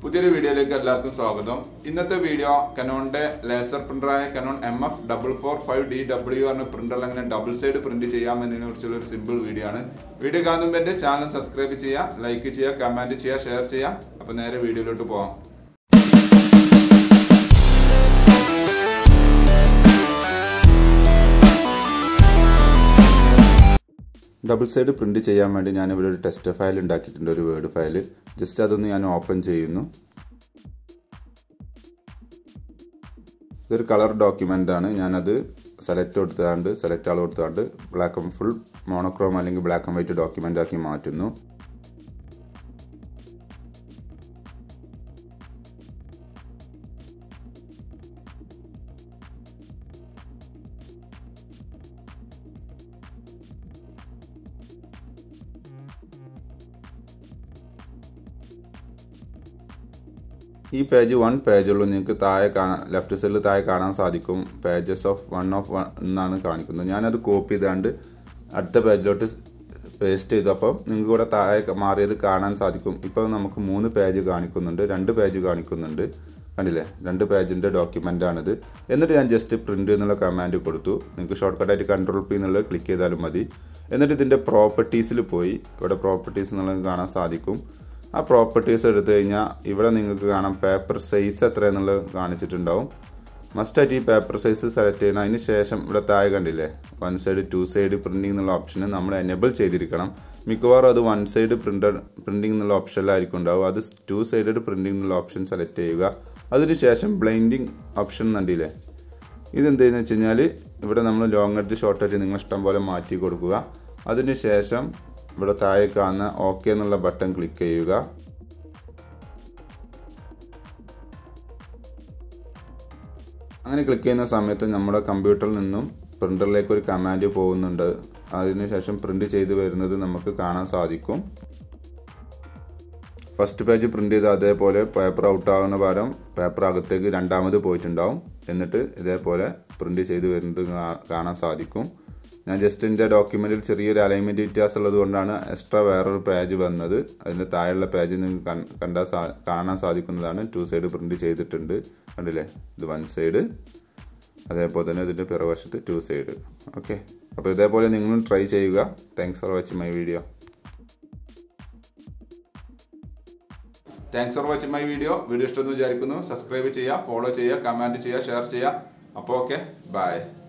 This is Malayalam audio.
പുതിയൊരു വീഡിയോയിലേക്ക് എല്ലാവർക്കും സ്വാഗതം ഇന്നത്തെ വീഡിയോ കനോണിന്റെ ലേസർ പ്രിന്ററായ Canon M F double four five D W എന്ന പ്രിന്ററിൽ എങ്ങനെ ഡബിൾ സൈഡ് പ്രിന്റ് ചെയ്യാം എന്നതിനെ കുറിച്ചുള്ള ഒരു സിമ്പിൾ വീഡിയോ ആണ് വീഡിയോ കാണുമ്പോൾ എന്റെ ചാനൽ സബ്സ്ക്രൈബ് ചെയ്യുക ലൈക്ക് ചെയ്യുക കമന്റ് ചെയ്യുക ഷെയർ ചെയ്യുക അപ്പൊ നേരെ വീഡിയോയിലോട്ട് പോവാം ഡബിൾ സൈഡ് പ്രിന്റ് ചെയ്യാൻ വേണ്ടി ഞാൻ ഇവിടെ ഒരു ടെസ്റ്റ് ഫയൽ ഉണ്ടാക്കിയിട്ടുണ്ട് ഒരു വേർഡ് ഫയൽ ജസ്റ്റ് അതൊന്ന് ഞാൻ ഓപ്പൺ ചെയ്യുന്നു ഇതൊരു കളർ ഡോക്യുമെൻ്റ് ആണ് ഞാനത് സെലക്ട് കൊടുത്തുകൊണ്ട് സെലക്ട് ആൾ കൊടുത്തുകൊണ്ട് ബ്ലാക്ക് ആൻഡ് ഫുൾ മോണോക്രോം അല്ലെങ്കിൽ ബ്ലാക്ക് ആൻഡ് വൈറ്റ് ഡോക്യുമെൻ്റ് ആക്കി മാറ്റുന്നു ഈ പേജ് വൺ പേജുള്ളൂ നിങ്ങൾക്ക് താഴെ കാണാൻ ലെഫ്റ്റ് സൈഡിൽ താഴെ കാണാൻ സാധിക്കും pages of one of one എന്നാണ് കാണിക്കുന്നത് ഞാനത് കോപ്പി ചെയ്താണ്ട് അടുത്ത പേജിലോട്ട് പേസ്റ്റ് ചെയ്തു അപ്പം നിങ്ങൾക്ക് ഇവിടെ താഴെ മാറിയത് കാണാൻ സാധിക്കും ഇപ്പോൾ നമുക്ക് മൂന്ന് പേജ് കാണിക്കുന്നുണ്ട് രണ്ട് പേജ് കാണിക്കുന്നുണ്ട് കണ്ടില്ലേ രണ്ട് പേജിൻ്റെ ഡോക്യുമെൻ്റ് ആണിത് എന്നിട്ട് ഞാൻ ജസ്റ്റ് പ്രിൻ്റ് എന്നുള്ള കമാൻഡ് കൊടുത്തു നിങ്ങൾക്ക് ഷോർട്ട് കട്ടായിട്ട് കൺട്രോൾ പി എന്നുള്ളത് ക്ലിക്ക് ചെയ്താലും മതി എന്നിട്ട് ഇതിൻ്റെ പ്രോപ്പർട്ടീസിൽ പോയി ഇവിടെ പ്രോപ്പർട്ടീസ് എന്നുള്ളത് കാണാൻ സാധിക്കും ആ പ്രോപ്പർട്ടീസ് എടുത്തു കഴിഞ്ഞാൽ ഇവിടെ നിങ്ങൾക്ക് കാണാം പേപ്പർ സൈസ് എത്ര എന്നുള്ളത് കാണിച്ചിട്ടുണ്ടാവും മസ്റ്റായിട്ട് ഈ പേപ്പർ സൈസ് സെലക്ട് ചെയ്യണം അതിന് ശേഷം ഇവിടെ താഴെ കണ്ടില്ലേ one side two side printing എന്നുള്ള ഓപ്ഷന് നമ്മൾ എനേബിൾ ചെയ്തിരിക്കണം മിക്കവാറും അത് വൺ സൈഡ് പ്രിന്റർ പ്രിന്റിംഗ് എന്നുള്ള ഓപ്ഷനിലായിരിക്കും ഉണ്ടാവും അത് ടു സൈഡഡ് പ്രിന്റിംഗ് എന്നുള്ള ഓപ്ഷൻ സെലക്ട് ചെയ്യുക അതിനുശേഷം ബ്ലൈൻഡിങ് ഓപ്ഷൻ കണ്ടില്ലേ ഇതെന്ത് ചെയ്യുന്നത് വെച്ച് കഴിഞ്ഞാൽ ഇവിടെ നമ്മൾ ലോങ് എഡ്ജ് ഷോർട്ട് എഡ്ജ് നിങ്ങൾ ഇഷ്ടം പോലെ മാറ്റി കൊടുക്കുക അതിനുശേഷം ഇവിടെ താഴെ കാണുന്ന ഓക്കെ എന്നുള്ള ബട്ടൺ ക്ലിക്ക് ചെയ്യുക അങ്ങനെ ക്ലിക്ക് ചെയ്യുന്ന സമയത്ത് നമ്മുടെ കമ്പ്യൂട്ടറിൽ നിന്നും പ്രിന്ററിലേക്ക് ഒരു കമാൻഡ് പോകുന്നുണ്ട് അതിനുശേഷം പ്രിന്റ് ചെയ്ത് വരുന്നത് നമുക്ക് കാണാൻ സാധിക്കും ഫസ്റ്റ് പേജ് പ്രിന്റ് ചെയ്ത് അതേപോലെ പേപ്പർ ഔട്ട് ആകുന്ന പകരം പേപ്പർ അകത്തേക്ക് രണ്ടാമത് പോയിട്ടുണ്ടാവും എന്നിട്ട് ഇതേപോലെ പ്രിന്റ് ചെയ്ത് വരുന്നത് കാണാൻ സാധിക്കും ഞാൻ ജസ്റ്റ് എൻ്റെ ഡോക്യുമെൻറ്റിൽ ചെറിയൊരു അലൈൻമെൻറ്റ് വ്യത്യാസം ഉള്ളത് കൊണ്ടാണ് എക്സ്ട്രാ വേറൊരു പേജ് വന്നത് അതിൻ്റെ താഴെയുള്ള പേജ് നിങ്ങൾക്ക് കണ്ടാൽ കാണാൻ സാധിക്കുന്നതാണ് ടു സൈഡ് പ്രിന്റ് ചെയ്തിട്ടുണ്ട് കണ്ടില്ലേ ഇത് വൺ സൈഡ് അതേപോലെ തന്നെ ഇതിൻ്റെ പിറവശത്ത് ടു സൈഡ് ഓക്കെ അപ്പോൾ ഇതേപോലെ നിങ്ങളും ട്രൈ ചെയ്യുക thanks for watching my video thanks for watching my video video ഇഷ്ടമെന്ന് വിചാരിക്കുന്നു സബ്സ്ക്രൈബ് ചെയ്യുക ഫോളോ ചെയ്യുക കമൻറ്റ് ചെയ്യുക ഷെയർ ചെയ്യുക അപ്പോൾ ഓക്കെ ബൈ